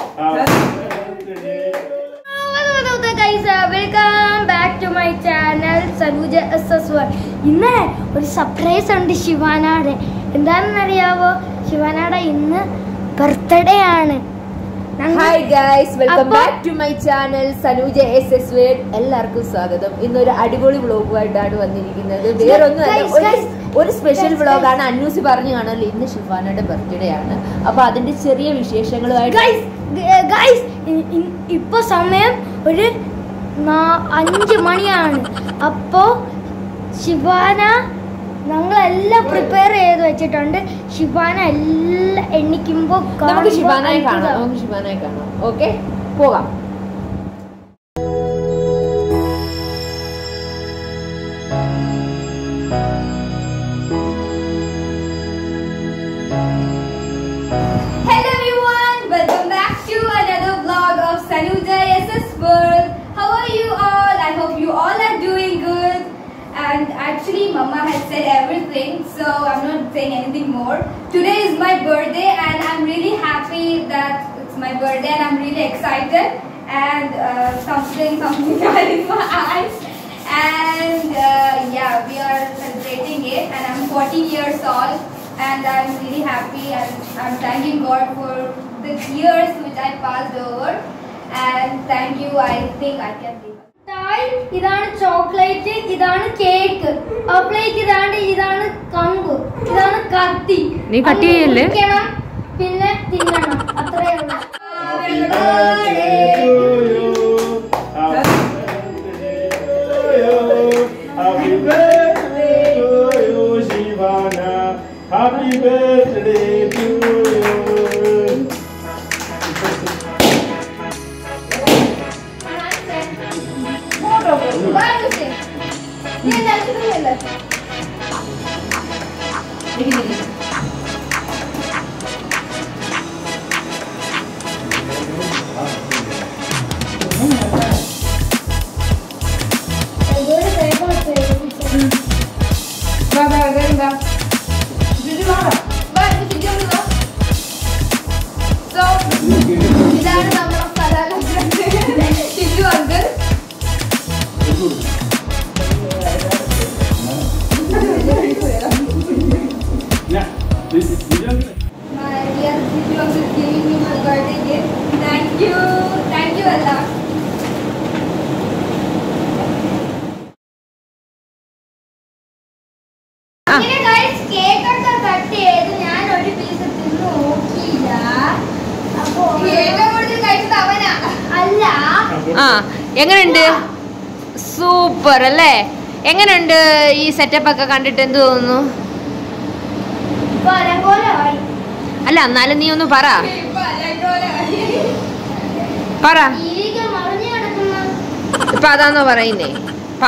Welcome back to my channel Sanuja S S one ഇന്ന് ഒരു surprise ഉണ്ട് ശിവാനാടെ എന്താണെന്നറിയാവോ ശിവാനാടെ ഇന്ന് ബർത്ത്ഡേ ആണ് ഞങ്ങൾ- ഹായ് ഗൈസ് വെൽക്കം അപ്പൊ- back to my channel Sanuja S S word എല്ലാവർക്കും സ്വാഗതം ഇന്നൊരു അടിപൊളി വ്ളോഗുമായിട്ടാണ് വന്നിരിക്കുന്നത് വേറൊന്നും അല്ല Guys, ഒരു guys. ഒരു സ്പെഷ്യൽ Guys, വ്ളോഗാണ് അന്നൂസി പറഞ്ഞു കാണല്ലോ ഇന്ന് ഷിഫാനയുടെ ബർത്ത്ഡേ ആണ് അപ്പൊ അതിന്റെ ചെറിയ വിശേഷങ്ങളുമായിട്ട് ഗൈസ് ഗൈസ് ഇപ്പൊ സമയം ഒരു നാ- അഞ്ച് മണിയാണ് അപ്പോ ശിവാന ഞങ്ങളെല്ലാം പ്രിപ്പയർ ചെയ്ത് വെച്ചിട്ടുണ്ട് ശിവാന എല്ലാം എണ്ണിക്കുമ്പോ നമുക്ക് കാണുമ്പോ ശിവാനായി കാണാം അത്ഭുതം. നമുക്ക് ശിവാനായി കാണാം ഓക്കെ പോകാം Hello everyone, welcome back to another vlog of Sanuja SS World. How are you all? I hope you all are doing good. And actually, Mama has said everything, so I'm not saying anything more. Today is my birthday, and I'm really happy that it's my birthday, and I'm really excited. And uh, something, something got in my eyes. And uh, yeah, we are celebrating it, and I'm 14 years old and I'm really happy and I'm thanking God for the years which I passed over and thank you I think I can leave. മിഠായി, ഇതാണ് chocolate ഇതാണ് cake അപ്പോഴേക്ക് ഇതാണ് ഇതാണ് കമ്പ് ഇതാണ് കത്തി നീ കട്ട് ചെയ്യല്ലേ? അങ്ങ് മുറിക്കണം, പിന്നെ തിന്നണം അത്രേ ഉള്ളൂ Happy birthday Happy birthday to you, Shivana. Happy birthday to you. നീ നിൽക്കുന്നില്ലേ എന്തോരം പേപ്പർ വെച്ച് So, ഇതാണ് നമ്മുടെ സ്ഥലം Tittu uncle Yeah, this is you don't- My dear Tiftu uncle is giving me my birthday gift. Thank you. Thank you a lot. അങ്ങനെ guys, cake ഒക്കെ cut ചെയ്ത് ഞാൻ ഒരു piece തിന്ന് നോക്കിയില്ല. അപ്പൊ ഏറ്റവും കൂടുതൽ കഴിച്ചത് അവനാ അല്ല ആ എങ്ങനെയുണ്ട് സൂപ്പർ അല്ലേ എങ്ങനെയുണ്ട് ഈ സെറ്റപ്പ് ഒക്കെ കണ്ടിട്ട് എന്ത് തോന്നുന്നു ഇപ്പൊ അലങ്കോലമായി അല്ല എന്നാലും നീ ഒന്ന് പറ ഇപ്പൊ അലങ്കോല പറ ജീവിക്ക് മറിഞ്ഞു കിടക്കുന്ന ഇപ്പൊ അതാന്നോ പറയുന്നേ പ-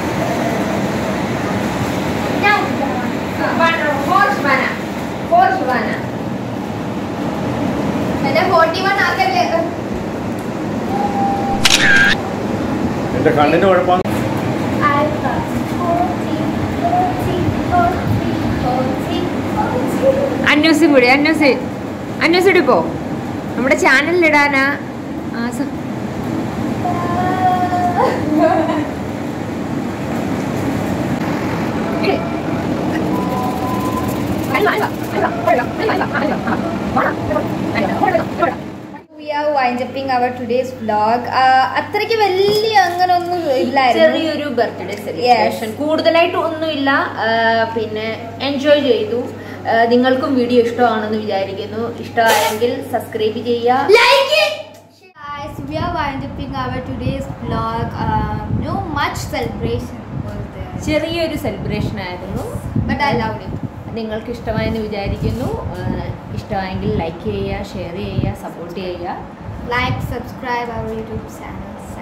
ഞാൻ എന്നെ ഫോർട്ടി വൺ ആക്കല്ലേ എന്റെ കണ്ണിന് കുഴപ്പം alpha. Forty, forty, forty, forty, forty. അന്വേഷി കൂടി അന്വേഷി അന്വേഷിടി പോ നമ്മുടെ ചാനലിലിടാനാ ആ സ- We are winding our today's vlog. Uh, അത്രയ്ക്ക് വലിയ അങ്ങനെ ഒന്നും ഇല്ലായിരുന്നു ചെറിയൊരു ബർത്ത്ഡേ സെലിബ്രേഷൻ കൂടുതലായിട്ട് ഒന്നുമില്ല ആ, പിന്നെ എൻജോയ് ചെയ്തു ആ, നിങ്ങൾക്കും വീഡിയോ ഇഷ്ടമാണെന്ന് വിചാരിക്കുന്നു ഇഷ്ടമായെങ്കിൽ സബ്സ്ക്രൈബ് ചെയ്യുക Like it. Guys, we are winding our today's vlog. Um, no much celebration was there, ചെറിയൊരു സെലിബ്രേഷൻ ആയിരുന്നു but I loved it. നിങ്ങൾക്ക് ഇഷ്ടമായെന്ന് വിചാരിക്കുന്നു ആ, ഇഷ്ടമായെങ്കിൽ ലൈക്ക് ചെയ്യുക ഷെയർ ചെയ്യുക സപ്പോർട്ട് ചെയ്യുക Like, subscribe our YouTube channel.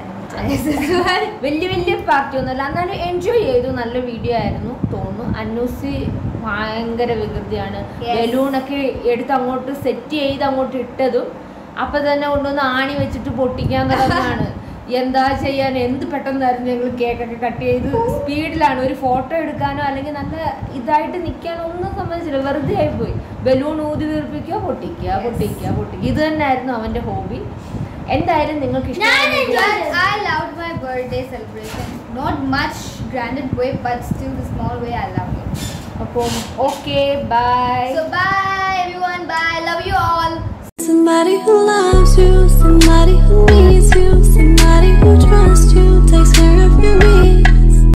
വലിയ വലിയ പാർട്ടി ഒന്നുമല്ല എന്നാലും എൻജോയ് ചെയ്തു നല്ല വീഡിയോ ആയിരുന്നു തോന്നുന്നു അന്നൂസി ഭയങ്കര വികൃതിയാണ് Yes. ബലൂണൊക്കെ എടുത്ത് അങ്ങോട്ട് സെറ്റ് ചെയ്ത് അങ്ങോട്ട് ഇട്ടതും അപ്പൊ തന്നെ കൊണ്ടുവന്ന് ആണി വെച്ചിട്ട് പൊട്ടിക്കാൻ തുടങ്ങാണ് എന്താ ചെയ്യാൻ എന്ത് പെട്ടെന്നായിരുന്നു ഞങ്ങൾ കേക്കൊക്കെ കട്ട് ചെയ്ത് സ്പീഡിലാണ് ഒരു ഫോട്ടോ എടുക്കാനോ അല്ലെങ്കിൽ നല്ല ഇതായിട്ട് നിൽക്കാനോ ഒന്നും സംബന്ധിച്ചില്ല വെറുതെ ആയിപ്പോയി ബലൂൺ ഊതി വീർപ്പിക്കുക പൊട്ടിക്കുക പൊട്ടിക്കുക പൊട്ടിക്കുക ഇത് തന്നെയായിരുന്നു അവന്റെ ഹോബി എന്തായാലും നിങ്ങൾക്ക് ഞാൻ ഇഷ്ടം But I loved my birthday celebration. Not much granted way, but still the small way I loved it. അപ്പം okay bye So bye everyone. Bye. Love you all. Somebody who loves you